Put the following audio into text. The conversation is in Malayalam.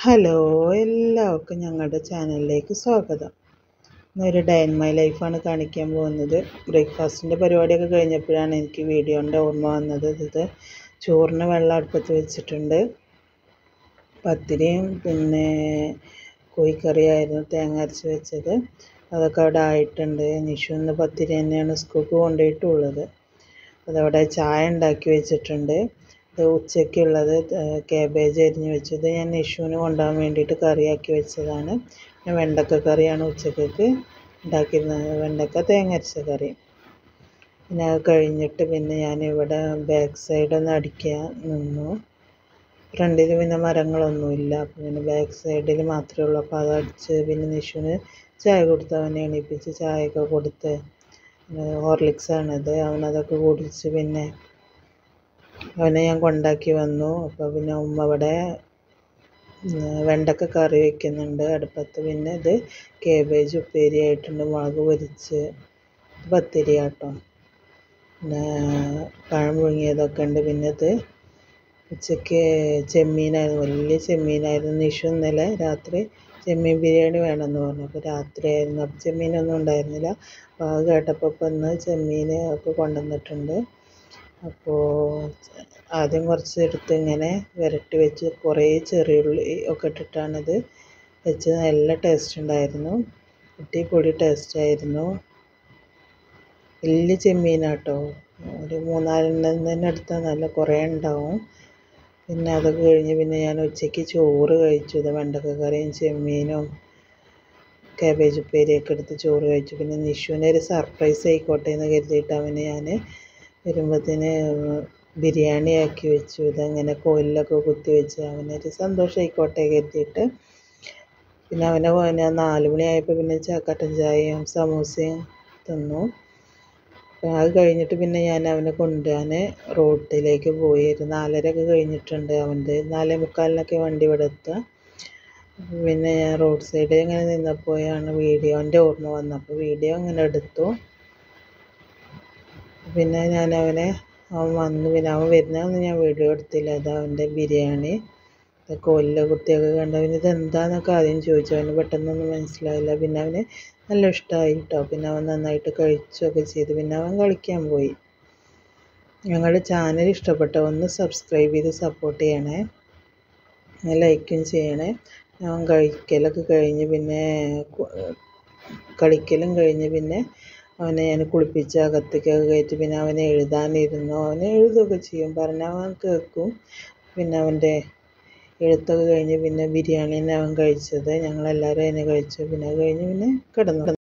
ഹലോ എല്ലാവർക്കും ഞങ്ങളുടെ ചാനലിലേക്ക് സ്വാഗതം ഇന്നൊരു ഡേ ഇൻ മൈ ലൈഫാണ് കാണിക്കാൻ പോകുന്നത് ബ്രേക്ക്ഫാസ്റ്റിൻ്റെ പരിപാടിയൊക്കെ കഴിഞ്ഞപ്പോഴാണ് എനിക്ക് വീഡിയോൻ്റെ ഓർമ്മ വന്നത് ഇത് ചോറിന് വെള്ളം അടുപ്പത്ത് വെച്ചിട്ടുണ്ട് പത്തിരിയും പിന്നെ കോഴിക്കറിയായിരുന്നു തേങ്ങ അരച്ച് വെച്ചത് അതൊക്കെ അവിടെ ആയിട്ടുണ്ട് നിഷു ഇന്ന് പത്തിരി തന്നെയാണ് സ്കൂൾക്ക് കൊണ്ടുപോയിട്ടുള്ളത് അതവിടെ ചായ ഉണ്ടാക്കി വെച്ചിട്ടുണ്ട് ഇത് ഉച്ചയ്ക്കുള്ളത് കാബേജ് അരിഞ്ഞ് വെച്ചത് ഞാൻ നിഷുവിന് കൊണ്ടുപോകാൻ വേണ്ടിയിട്ട് കറിയാക്കി വെച്ചതാണ് പിന്നെ വെണ്ടക്ക കറിയാണ് ഉച്ചത്തേക്ക് ഉണ്ടാക്കിയിരുന്നത് വെണ്ടക്ക തേങ്ങ അരച്ച കറി പിന്നെ അത് കഴിഞ്ഞിട്ട് പിന്നെ ഞാനിവിടെ ബാക്ക് സൈഡ് ഒന്ന് അടിക്കാൻ നിന്നു ഫ്രണ്ടിൽ പിന്നെ മരങ്ങളൊന്നുമില്ല അപ്പോൾ പിന്നെ ബാക്ക് സൈഡിൽ മാത്രമേ ഉള്ളൂ അപ്പോൾ അത് അടിച്ച് പിന്നെ നിഷുവിന് ചായ കൊടുത്ത് അവനെ എണീപ്പിച്ച് ചായയൊക്കെ കൊടുത്ത് ഹോർലിക്സാണിത് അവനതൊക്കെ കുടിച്ച് പിന്നെ അവനെ ഞാൻ കൊണ്ടാക്കി വന്നു അപ്പോൾ പിന്നെ ഉമ്മ ഇവിടെ വെണ്ടക്ക കറി വയ്ക്കുന്നുണ്ട് അടുപ്പത്ത് പിന്നെ ഇത് കേബേജ് ഉപ്പേരി ആയിട്ടുണ്ട് മുളക് പൊരിച്ച് പത്തിരി ആട്ടോ പിന്നെ പഴം പുഴുങ്ങിയതൊക്കെ ഉണ്ട് പിന്നെ ഇത് ഉച്ചയ്ക്ക് ചെമ്മീനായിരുന്നു വലിയ ചെമ്മീനായിരുന്നു നിഷു ഇന്നലെ രാത്രി ചെമ്മീൻ ബിരിയാണി വേണമെന്ന് പറഞ്ഞു അപ്പോൾ രാത്രിയായിരുന്നു അപ്പോൾ ചെമ്മീനൊന്നും ഉണ്ടായിരുന്നില്ല അപ്പോൾ അത് കേട്ടപ്പോൾ ഇപ്പം ഇന്ന് ചെമ്മീൻ ഒക്കെ കൊണ്ടുവന്നിട്ടുണ്ട് അപ്പോൾ ആദ്യം കുറച്ച് എടുത്ത് ഇങ്ങനെ വിരട്ടി വെച്ച് കുറേ ചെറിയുള്ളി ഒക്കെ ഇട്ടിട്ടാണിത് വെച്ച് നല്ല ടേസ്റ്റ് ഉണ്ടായിരുന്നു അടിപൊളി ടേസ്റ്റ് ആയിരുന്നു വലിയ ചെമ്മീനാട്ടോ ഒരു മൂന്നാലെണ്ണം തന്നെ എടുത്താൽ നല്ല കുറേ ഉണ്ടാവും പിന്നെ അതൊക്കെ കഴിഞ്ഞ് പിന്നെ ഞാൻ ഉച്ചയ്ക്ക് ചോറ് കഴിച്ചു ഇത് വെണ്ടക്ക കറിയും ചെമ്മീനും കാബേജ് ഉപ്പേരിയൊക്കെ എടുത്ത് ചോറ് കഴിച്ചു പിന്നെ നിഷുവിനെ ഒരു സർപ്രൈസ് ആയിക്കോട്ടെ എന്ന് കരുതിയിട്ട് അവന് ഞാൻ വരുമ്പോഴത്തേന് ബിരിയാണി ആക്കി വെച്ചു ഇതങ്ങനെ കോലിലൊക്കെ കുത്തി വെച്ച് അവനൊരു സന്തോഷമായിക്കോട്ടെ കരുതിയിട്ട് പിന്നെ അവനെ ഞാൻ നാല് മണിയായപ്പോൾ പിന്നെ കട്ടൻ ചായയും സമൂസയും തിന്നു അത് കഴിഞ്ഞിട്ട് പിന്നെ ഞാൻ അവനെ കൊണ്ടുപോകാൻ റോട്ടിലേക്ക് പോയി ഒരു നാലരയൊക്കെ കഴിഞ്ഞിട്ടുണ്ട് അവൻ്റെ നാലേ മുക്കാലിനൊക്കെ വണ്ടി ഇവിടെ എത്തുക പിന്നെ ഞാൻ റോഡ് സൈഡിൽ ഇങ്ങനെ നിന്നപ്പോഴാണ് വീഡിയോൻ്റെ ഓർമ്മ വന്നപ്പോൾ വീഡിയോ ഇങ്ങനെ എടുത്തു പിന്നെ ഞാൻ അവനെ അവൻ വന്നു പിന്നെ അവൻ വരുന്നതൊന്നും ഞാൻ വീഡിയോ എടുത്തില്ല അത് അവൻ്റെ ബിരിയാണി കോലിലെ കുത്തിയൊക്കെ കണ്ട് പിന്നെ ഇതെന്താന്നൊക്കെ ആദ്യം ചോദിച്ചു അവന് പെട്ടെന്നൊന്നും മനസ്സിലായില്ല പിന്നെ അവന് നല്ല ഇഷ്ടമായി കേട്ടോ പിന്നെ അവൻ നന്നായിട്ട് കഴിച്ചൊക്കെ ചെയ്തു പിന്നെ അവൻ കളിക്കാൻ പോയി ഞങ്ങളുടെ ചാനൽ ഇഷ്ടപ്പെട്ട ഒന്ന് സബ്സ്ക്രൈബ് ചെയ്ത് സപ്പോർട്ട് ചെയ്യണേ ലൈക്കും ചെയ്യണേ അവൻ കഴിക്കലൊക്കെ കഴിഞ്ഞ് പിന്നെ കളിക്കലും കഴിഞ്ഞ് പിന്നെ അവനെ ഞാൻ കുളിപ്പിച്ച് അകത്തേക്കൊക്കെ കയറ്റി പിന്നെ അവനെ എഴുതാനിരുന്നു അവനെ എഴുതുകയൊക്കെ ചെയ്യും പറഞ്ഞാൽ അവൻ കേൾക്കും പിന്നെ അവൻ്റെ എഴുത്തൊക്കെ കഴിഞ്ഞ് പിന്നെ ബിരിയാണി തന്നെ അവൻ കഴിച്ചത് ഞങ്ങളെല്ലാവരും അതിനെ കഴിച്ചു പിന്നെ അത് കഴിഞ്ഞ് പിന്നെ കിടന്നു